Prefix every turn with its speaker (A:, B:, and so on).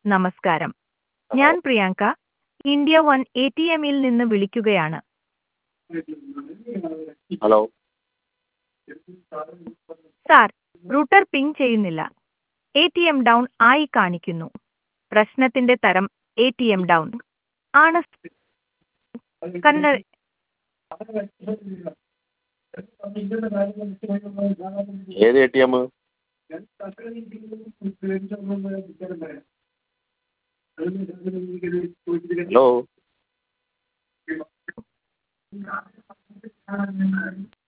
A: നമസ്കാരം ഞാൻ Priyanka India one A T എമ്മിൽ നിന്ന് വിളിക്കുകയാണ്
B: ഹലോ
A: സാർ റൂട്ടർ പിങ് ചെയ്യുന്നില്ല എ ടി എം ഡൗൺ ആയി കാണിക്കുന്നു പ്രശ്നത്തിന്റെ തരം എ ടി എം ഡൗൺ ആണ് കന്ന
B: ഏത് എ ടി എം ഹലോ